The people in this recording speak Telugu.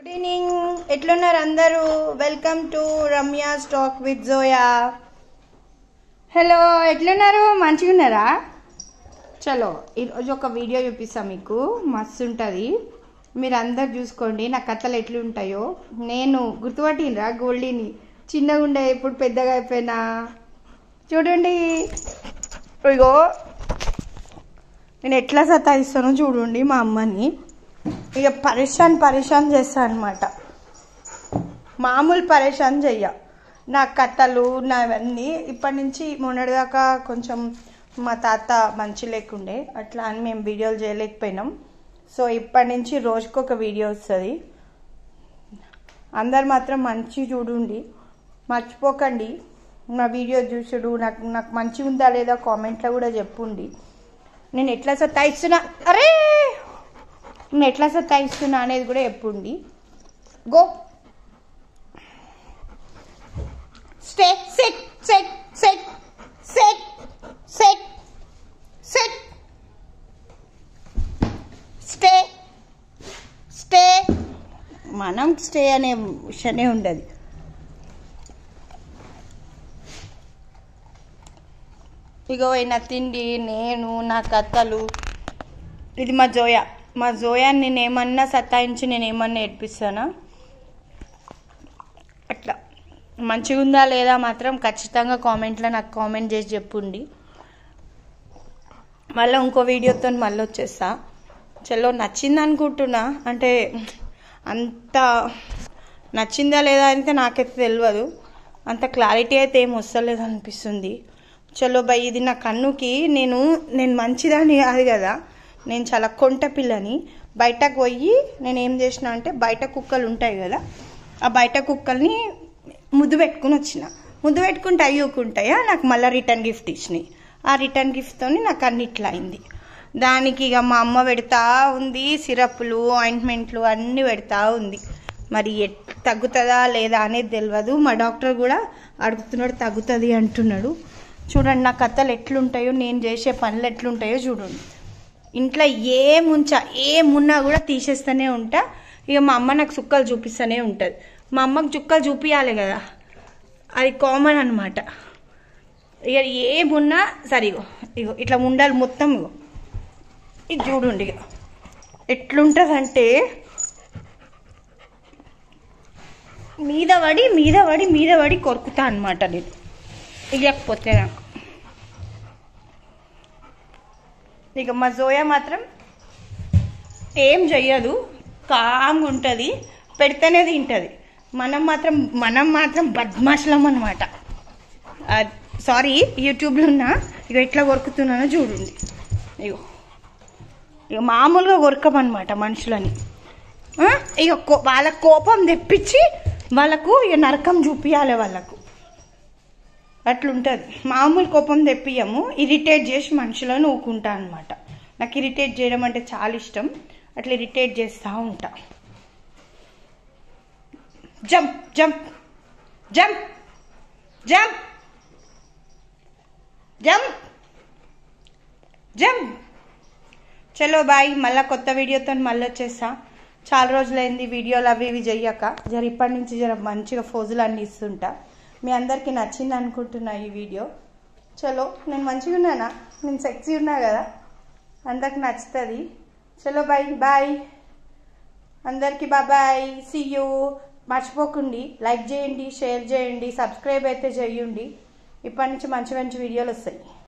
గుడ్ ఈవినింగ్ ఎట్లున్నారు అందరూ welcome to Ramya stock with Zoya hello ఎట్లున్నారు మంచిగా ఉన్నారా చలో ఈరోజు ఒక వీడియో చూపిస్తా మీకు మస్తు ఉంటుంది మీరు అందరు చూసుకోండి నా కథలు ఎట్లుంటాయో నేను గుర్తుపట్టినరా గోల్డీని చిన్నగా ఉండే ఇప్పుడు పెద్దగా అయిపోయినా చూడండి ఇగో నేను ఎట్లా సతాయిస్తానో చూడండి మా అమ్మని ఇక పరేషాన్ పరేషాన్ చేస్తా అనమాట మామూలు పరేషాన్ చెయ్య నా కథలు నావన్నీ ఇప్పటి నుంచి మొన్నటిదాకా కొంచెం మా తాత మంచి లేకుండే అట్లా అని మేము వీడియోలు చేయలేకపోయినాం సో ఇప్పటి నుంచి రోజుకొక ఒక వీడియో వస్తుంది అందరు మాత్రం మంచి చూడండి మర్చిపోకండి నా వీడియో చూసుడు నాకు నాకు మంచిగా ఉందా లేదా కామెంట్లో కూడా చెప్పుండి నేను ఎట్లా సతాయిస్తున్నా అరే నేను ఎట్లా సతాయిస్తున్నా అనేది కూడా చెప్పుండి go stay set set set set set set stay stay మనం స్టే అనే విషయమే ఉండదు ఇగో నా తిండి నేను నా కథలు ఇది మా జోయా మా జోయాని నేను ఏమన్నా సతాయించి నేను ఏమన్నా ఏడ్పిస్తానా అట్లా మంచిగా ఉందా లేదా మాత్రం ఖచ్చితంగా కామెంట్లో నాకు కామెంట్ చేసి చెప్పుండి మళ్ళీ ఇంకో వీడియోతో మళ్ళీ వచ్చేస్తా చలో నచ్చింది అనుకుంటున్నా అంటే అంత నచ్చిందా లేదా అయితే నాకైతే తెలియదు అంత క్లారిటీ అయితే ఏం వస్తలేదు అనిపిస్తుంది చలో బై ఇది నా కన్నుకి నేను నేను మంచిదని కాదు కదా నేను చాలా కొంట పిల్లని బయటకు పోయి నేను ఏం చేసిన అంటే బయట కుక్కలు ఉంటాయి కదా ఆ బయట కుక్కల్ని ముద్దు పెట్టుకుని వచ్చిన ముద్దు పెట్టుకుంటే అయ్యుకుంటాయా నాకు మళ్ళీ రిటర్న్ గిఫ్ట్ ఇచ్చినాయి ఆ రిటర్న్ గిఫ్ట్తో నాకు అన్ని ఇట్లా అయింది దానికి ఇక మా అమ్మ పెడతా ఉంది సిరప్లు ఆయింట్మెంట్లు అన్నీ పెడతా ఉంది మరి ఎట్ తగ్గుతుందా లేదా అనేది తెలియదు మా డాక్టర్ కూడా అడుగుతున్నాడు తగ్గుతుంది అంటున్నాడు చూడండి నా కథలు ఎట్లుంటాయో నేను చేసే పనులు ఎట్లుంటాయో చూడండి ఇంట్లో ఏముంచా ఏమున్నా కూడా తీసేస్తూనే ఉంటా ఇక మా అమ్మ నాకు చుక్కలు చూపిస్తూనే ఉంటుంది మా అమ్మకు చుక్కలు చూపించాలి కదా అది కామన్ అనమాట ఇక ఏమున్నా సరే ఇగో ఇగో ఇట్లా ఉండాలి మొత్తం ఇగో ఇది చూడండి ఇక ఎట్లుంటుందంటే మీద పడి మీద పడి మీద పడి కొరుకుతా అనమాట నేను ఇవ్వకపోతే నాకు ఇక మా జోయా మాత్రం ఏం చెయ్యదు కామ్గా ఉంటుంది పెడితేనే తింటుంది మనం మాత్రం మనం మాత్రం బద్మాషలం అనమాట సారీ యూట్యూబ్లో ఉన్నా ఇక ఎట్లా కొరుకుతున్నానో చూడండి ఇగో ఇక మామూలుగా కొరకమన్నమాట మనుషులని ఆ? ఇక కో- వాళ్ళ కోపం తెప్పించి వాళ్ళకు ఇక నరకం చూపించాలి వాళ్ళకు అట్లుంటుంది మామూలు కోపం తెప్పియము ఇరిటేట్ చేసి మనుషులను ఊకుంటా అనమాట నాకు ఇరిటేట్ చేయడం అంటే చాలా ఇష్టం అట్లా ఇరిటేట్ చేస్తూ ఉంటా jump jump jump jump jump jump చలో బాయ్ మళ్ళీ కొత్త వీడియోతో మళ్ళీ వచ్చేస్తా చాలా రోజులైంది వీడియోలు అవి ఇవి చెయ్యక జర ఇప్పటి నుంచి జర మంచిగా ఫోజులు అన్ని ఇస్తుంటా మీ అందరికీ నచ్చింది అనుకుంటున్నా ఈ వీడియో చలో నేను మంచిగా ఉన్నానా నేను సెక్సీ ఉన్నా కదా అందరికి నచ్చుతుంది చలో బాయ్ బాయ్ అందరికీ బాయ్ సీ యూ మర్చిపోకండి లైక్ చేయండి షేర్ చేయండి సబ్స్క్రైబ్ అయితే చేయండి ఇప్పటి నుంచి మంచి మంచి వీడియోలు వస్తాయి